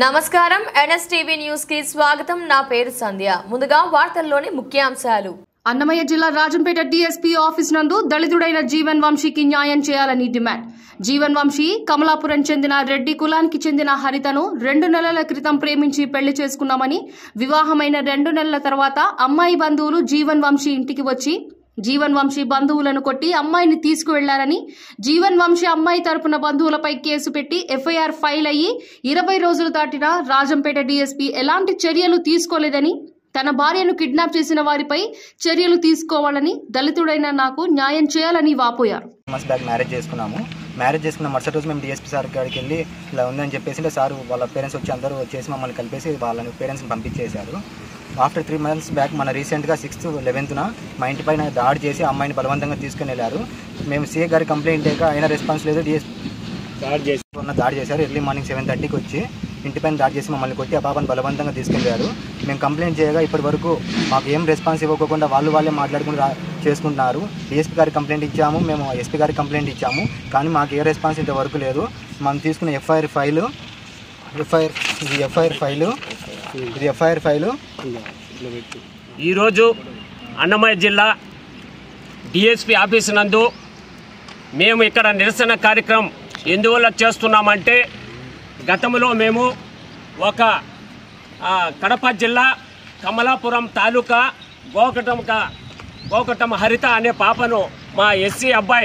నమస్కారం NSTV news కి స్వాగతం నా పేరు సంధ్య ముందుగా వార్తల్లోని ముఖ్యాంశాలు అన్నమయ్య జిల్లా రాజంపేట డీఎస్పీ ఆఫీస్ నందు దళితుడైన జీవన్ వంశీకి న్యాయం చేయాలని డిమాండ్ జీవన్ వంశీ కమలాపురం చెందిన రెడ్డి కులానికి చెందిన హరితను రెండు నెలల క్రితం ప్రేమించి పెళ్లి చేసుకున్నామని వివాహమైన రెండు నెలల తర్వాత అమ్మాయి బంధువులు జీవన్ వంశీ ఇంటికి వచ్చి జీవన్ వంశీ బంధువులను కొట్టి అమ్మాయిని తీసుకువెళ్లారని జీవన్ వంశీ అమ్మాయి తరపున బంధువులపై కేసు పెట్టి ఎఫ్ఐఆర్ ఫైల్ అయ్యి ఇరవై రోజులు దాటినా రాజంపేట డీఎస్పీ ఎలాంటి చర్యలు తీసుకోలేదని తన భార్యను కిడ్నాప్ చేసిన వారిపై చర్యలు తీసుకోవాలని దళితుడైన నాకు న్యాయం చేయాలని వాపోయారు మంత్స్ బ్యాక్ మ్యారేజ్ చేసుకున్నాము మ్యారేజ్ చేసుకున్న మరుసటి రోజు మేము డిఎస్పీ సార్ కాడికి వెళ్ళి ఇలా ఉందని చెప్పేసి సార్ వాళ్ళ పేరెంట్స్ వచ్చి అందరూ వచ్చేసి మమ్మల్ని కలిపేసి వాళ్ళని పేరెంట్స్ని పంపించేశారు ఆఫ్టర్ త్రీ మంత్స్ బ్యాక్ మన రీసెంట్గా సిక్స్త్ లెవెన్త్న మా ఇంటి పైన దాడి చేసి అమ్మాయిని బలవంతంగా తీసుకుని వెళ్ళారు మేము సీఏ గారి కంప్లైంట్ చేయక అయినా రెస్పాన్స్ లేదు డిఎస్పీ దాడి చేసి ఉన్న దాడి చేశారు ఎర్లీ మార్నింగ్ సెవెన్ థర్టీకి వచ్చి ఇంటిపైన దాడి చేసి మమ్మల్ని కొట్టి ఆ పాపను బలవంతంగా తీసుకెళ్లారు మేము కంప్లైంట్ చేయగా ఇప్పటి వరకు మాకు ఏం రెస్పాన్స్ ఇవ్వకుండా వాళ్ళు వాళ్ళే మాట్లాడుకుని రా చేసుకుంటున్నారు డిఎస్పీ గారికి కంప్లైంట్ ఇచ్చాము మేము ఎస్పీ గారికి కంప్లైంట్ ఇచ్చాము కానీ మాకు ఏ రెస్పాన్స్ ఇంతవరకు లేదు మనం తీసుకున్న ఎఫ్ఐఆర్ ఫైలు ఎఫ్ఐఆర్ ఇది ఎఫ్ఐఆర్ ఫైలు ఇది ఎఫ్ఐఆర్ ఫైలు ఈరోజు అన్నమయ్య జిల్లా డిఎస్పి ఆఫీస్ నందు మేము ఇక్కడ నిరసన కార్యక్రమం ఎందువల్ల చేస్తున్నామంటే గతంలో మేము ఒక ఆ, కడప జిల్లా కమలాపురం తాలూకా గోకటం గోకటం హరిత అనే పాపను మా ఎస్సీ అబ్బాయి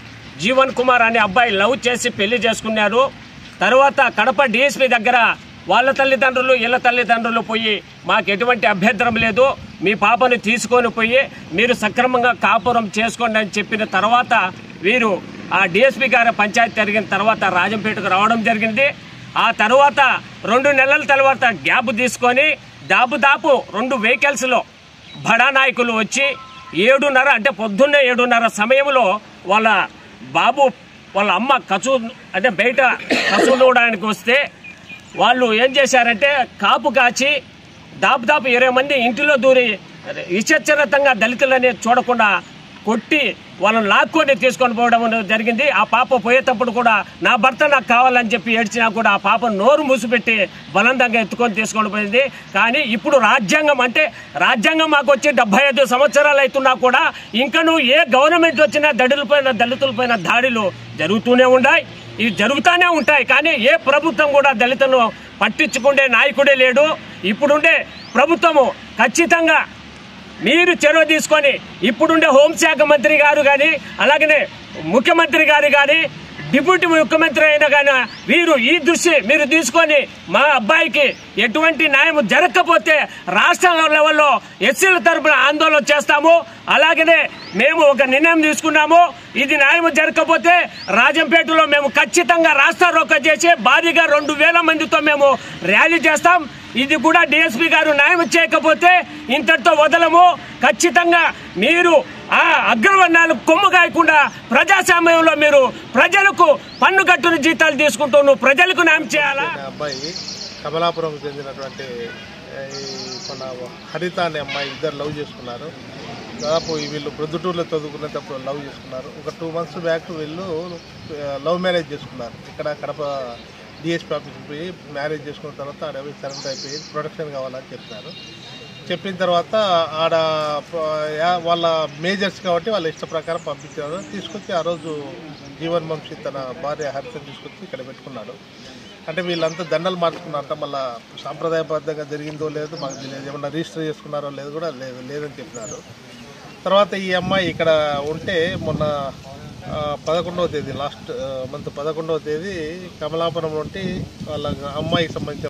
జీవన్ కుమార్ అనే అబ్బాయి లవ్ చేసి పెళ్లి చేసుకున్నారు తర్వాత కడప డిఎస్పీ దగ్గర వాళ్ళ తల్లిదండ్రులు వీళ్ళ తల్లిదండ్రులు పోయి మాకు ఎటువంటి అభ్యంతరం లేదు మీ పాపను తీసుకొని పోయి మీరు సక్రమంగా కాపురం చేసుకోండి అని చెప్పిన తర్వాత వీరు ఆ డిఎస్పీ గారి పంచాయతీ జరిగిన తర్వాత రాజంపేటకు రావడం జరిగింది ఆ తర్వాత రెండు నెలల తర్వాత గ్యాప్ తీసుకొని దాపు దాపు రెండు వెహికల్స్లో బడా నాయకులు వచ్చి ఏడున్నర అంటే పొద్దున్నే ఏడున్నర సమయంలో వాళ్ళ బాబు వాళ్ళ అమ్మ కసు అంటే బయట కసు నూడడానికి వస్తే వాళ్ళు ఏం చేశారంటే కాపు కాచి దాపు దాపు ఇరవై మంది ఇంటిలో దూరి విచచ్చరతంగా దళితులని చూడకుండా కొట్టి వాళ్ళని లాక్కొని తీసుకొని పోవడం జరిగింది ఆ పాప పోయేటప్పుడు కూడా నా భర్త నాకు కావాలని చెప్పి ఏడ్చినా కూడా ఆ పాప నోరు మూసిపెట్టి బలంతంగా ఎత్తుకొని తీసుకొని పోయింది కానీ ఇప్పుడు రాజ్యాంగం అంటే రాజ్యాంగం మాకు వచ్చి డెబ్బై ఐదు సంవత్సరాలు అవుతున్నా కూడా ఇంకను ఏ గవర్నమెంట్ వచ్చినా దళితులపైన దళితులపైన దాడులు జరుగుతూనే ఉన్నాయి ఇవి జరుగుతూనే ఉంటాయి కానీ ఏ ప్రభుత్వం కూడా దళితులను పట్టించుకుండే నాయకుడే లేడు ఇప్పుడుండే ప్రభుత్వము ఖచ్చితంగా మీరు చొరవ తీసుకొని ఇప్పుడుండే హోంశాఖ మంత్రి గారు కానీ అలాగనే ముఖ్యమంత్రి గారు కానీ డిప్యూటీ ముఖ్యమంత్రి అయినా కానీ వీరు ఈ దృష్టి మీరు తీసుకొని మా అబ్బాయికి ఎటువంటి న్యాయం జరగకపోతే రాష్ట్ర లెవెల్లో ఎస్సీల తరపున ఆందోళన చేస్తాము అలాగనే మేము ఒక నిర్ణయం తీసుకున్నాము ఇది న్యాయం జరగకపోతే రాజంపేటలో మేము ఖచ్చితంగా రాష్ట్ర రోక చేసి భారీగా రెండు వేల మందితో మేము ర్యాలీ చేస్తాం ఇది కూడా డిఎస్పీ గారు న్యాయం చేయకపోతే ఇంతటితో వదలము ఖచ్చితంగా మీరు ఆ అగ్రవర్ణాలు కొమ్ము కాయకుండా ప్రజాస్వామ్యంలో మీరు ప్రజలకు పన్ను కట్టున జీతాలు తీసుకుంటూ నువ్వు ప్రజలకు న్యాయం చేయాలా అనే అబ్బాయి కమలాపురం చెందినటువంటి ఏ, ఈ మన హరిత అనే అమ్మాయి ఇద్దరు లవ్ చేసుకున్నారు దాదాపు ఈ వీళ్ళు ప్రొద్దుటూరులో చదువుకునేటప్పుడు లవ్ చేసుకున్నారు ఒక టూ మంత్స్ బ్యాక్ వీళ్ళు ఆ, లవ్ మ్యారేజ్ చేసుకున్నారు ఇక్కడ కడప డిఎస్పీ ఆఫీస్కి పోయి మ్యారేజ్ చేసుకున్న తర్వాత ఆడ పోయి సరెండర్ అయిపోయి ప్రొటెక్షన్ కావాలని చెప్పినారు చెప్పిన తర్వాత ఆడ ప- యా- వాళ్ళ మేజర్స్ కాబట్టి వాళ్ళ ఇష్ట ప్రకారం పంపించారు తీసుకొచ్చి ఆ రోజు జీవన్ వంశీ తన భార్య హరితను తీసుకొచ్చి ఇక్కడ పెట్టుకున్నాడు అంటే వీళ్ళంతా దండలు మార్చుకున్నారంట మళ్ళీ సాంప్రదాయబద్ధంగా జరిగిందో లేదో మాకు తెలియదు ఏమన్నా రిజిస్టర్ చేసుకున్నారో లేదు కూడా లేదు లేదని చెప్పినారు తర్వాత ఈ అమ్మాయి ఇక్కడ ఉంటే మొన్న ఆ, పదకొండవ తేదీ లాస్ట్ మంత్ పదకొండవ తేదీ కమలాపురం నుండి వాళ్ళ అమ్మాయికి సంబంధించిన